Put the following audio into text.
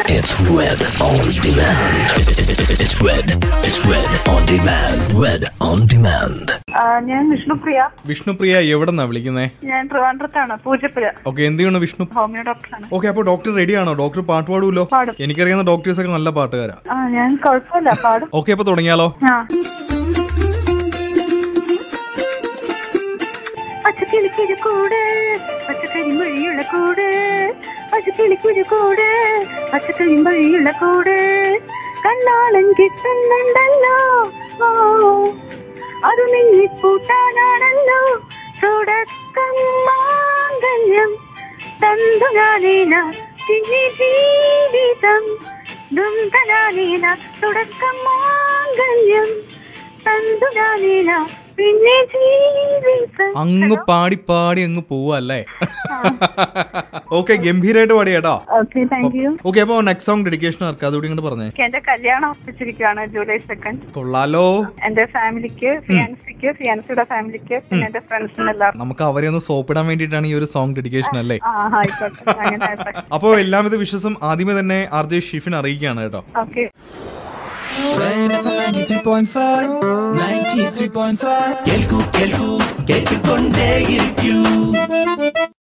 It's Red on Demand. It's Red. It's Red on Demand. Red on Demand. ആ, ഞാൻ വിഷ്ണുപ്രിയ വിഷ്ണുപ്രിയ എവിടെന്നാ വിളിക്കുന്നേ ഞാൻ ട്രിവാൻഡ്രത്താണ് പൂജപ്പുര ഓക്കെ എന്ത് ചെയ്യണം വിഷ്ണു ഹോമിയോ ഡോക്ടറാണ് ഓക്കെ അപ്പൊ ഡോക്ടർ റെഡി ആണോ ഡോക്ടർ പാട്ട് പാടുമല്ലോ പാടും. എനിക്കറിയാവുന്ന ഡോക്ടേഴ്സ് ഒക്കെ നല്ല പാട്ടുകാരാ ആ ഞാൻ കുഴപ്പമില്ല പാടും ഓക്കെ അപ്പൊ തുടങ്ങിയാലോ ആ പച്ചക്കിളിക്കൊരു കൂട് പച്ചക്കരിമ്പഴിയുള്ള കൂട് പച്ചക്കിളിക്കൊരു കൂട് പച്ചക്കരിമ്പഴിയുള്ള കൂട് കണ്ണാളൻ കിട്ടുന്നുണ്ടല്ലോ ഓ അത് മിന്നിപ്പൂട്ടാനാണല്ലോ തുടക്കം മാംഗല്യം തന്തുനാനേന പിന്നെ ജീവിതം ദുംതനാനേന തുടക്കം മാംഗല്യം തന്തുനാനേന പിന്നെ ജീവിതം അങ്ങ് പാടി പാടി അങ്ങ് പോവല്ലേ ഓക്കെ ഗംഭീരായിട്ട് പാടി കേട്ടോ ഓക്കെ താങ്ക് യു ഓക്കെ അപ്പൊ നെക്സ്റ്റ് സോങ് ഡെഡിക്കേഷൻ ആർക്കാ അതുകൂടി ഇങ്ങോട്ട് പറഞ്ഞേ എന്റെ കല്യാണം ഉറപ്പിച്ചിരിക്കുകയാണ് ജൂലൈ സെക്കൻഡ് കൊള്ളാലോ എന്റെ ഫാമിലിക്ക് ഫിയാൻസിക്ക് ഫിയാൻസിയുടെ ഫാമിലിക്ക് പിന്നെ എന്റെ ഫ്രണ്ട്സിന് എല്ലാവർക്കും നമുക്ക് അവരെ ഒന്ന് സോപ്പിടാൻ വേണ്ടിയിട്ടാണ് ഈ ഒരു സോങ് ഡെഡിക്കേഷൻ അല്ലേ ആ ആയിക്കോട്ടെ അങ്ങനെ ആയിക്കോട്ടെ അപ്പോൾ എല്ലാവിധ വിശ്വസം ആദ്യമേ തന്നെ ആർ ജെ ഷിഫിൻ അറിയിക്കുകയാണ് കേട്ടോ ഓക്കെ Red FM 93.5 93.5 കേൾക്കൂ കേൾക്കൂ കേട്ടുകൊണ്ടേയിരിക്കൂ